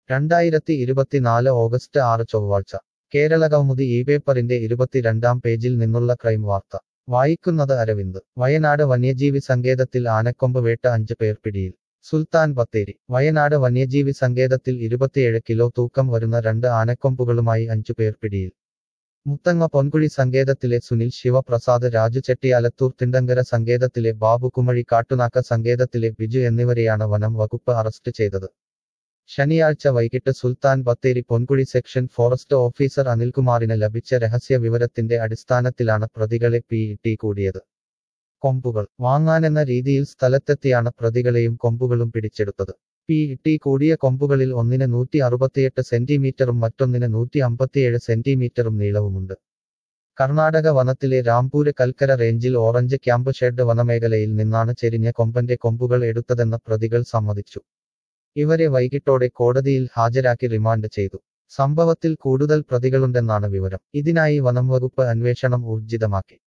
രണ്ടായിരത്തി ഇരുപത്തിനാല് ഓഗസ്റ്റ് ആറ് ചൊവ്വാഴ്ച കേരള കൗമുദി ഈ പേപ്പറിന്റെ ഇരുപത്തിരണ്ടാം പേജിൽ നിന്നുള്ള ക്രൈം വാർത്ത വായിക്കുന്നത് അരവിന്ദ് വയനാട് വന്യജീവി സങ്കേതത്തിൽ ആനക്കൊമ്പ് വേട്ട അഞ്ച് പേർ പിടിയിൽ സുൽത്താൻ ബത്തേരി വയനാട് വന്യജീവി സങ്കേതത്തിൽ ഇരുപത്തിയേഴ് കിലോ തൂക്കം വരുന്ന രണ്ട് ആനക്കൊമ്പുകളുമായി അഞ്ചു പേർ പിടിയിൽ മുത്തങ്ങ പൊൻകുഴി സങ്കേതത്തിലെ സുനിൽ ശിവപ്രസാദ് രാജു ചെട്ടിയാലത്തൂർ തിണ്ടങ്കര സങ്കേതത്തിലെ ബാബു കുമഴി കാട്ടുനാക്ക സങ്കേതത്തിലെ ബിജു എന്നിവരെയാണ് വനം വകുപ്പ് അറസ്റ്റ് ചെയ്തത് ശനിയാഴ്ച വൈകിട്ട് Sultan Bathery Ponkuzhi section forest officer അനിൽകുമാറിന് ലഭിച്ച രഹസ്യ വിവരത്തിന്റെ അടിസ്ഥാനത്തിലാണ് പ്രതികളെ പിഇടി കൂടിയത് കൊമ്പുകൾ വാങ്ങാനെന്ന രീതിയിൽ സ്ഥലത്തെത്തിയാണ് പ്രതികളെയും കൊമ്പുകളും പിടിച്ചെടുത്തത് പിഇടി കൂടിയ കൊമ്പുകളിൽ ഒന്നിന് നൂറ്റി അറുപത്തിയെട്ട് സെന്റിമീറ്ററും മറ്റൊന്നിന് നൂറ്റി അമ്പത്തിയേഴ് സെന്റിമീറ്ററും നീളവുമുണ്ട് കർണാടക വനത്തിലെ രാംപൂര് കൽക്കര റേഞ്ചിൽ ഓറഞ്ച് ക്യാമ്പ് ഷെഡ് വനമേഖലയിൽ നിന്നാണ് ചെരിഞ്ഞ കൊമ്പന്റെ കൊമ്പുകൾ എടുത്തതെന്ന് പ്രതികൾ സമ്മതിച്ചു ഇവരെ വൈകിട്ടോടെ കോടതിയിൽ ഹാജരാക്കി റിമാൻഡ് ചെയ്തു സംഭവത്തിൽ കൂടുതൽ പ്രതികളുണ്ടെന്നാണ് വിവരം ഇതിനായി വനം വകുപ്പ് അന്വേഷണം ഊർജിതമാക്കി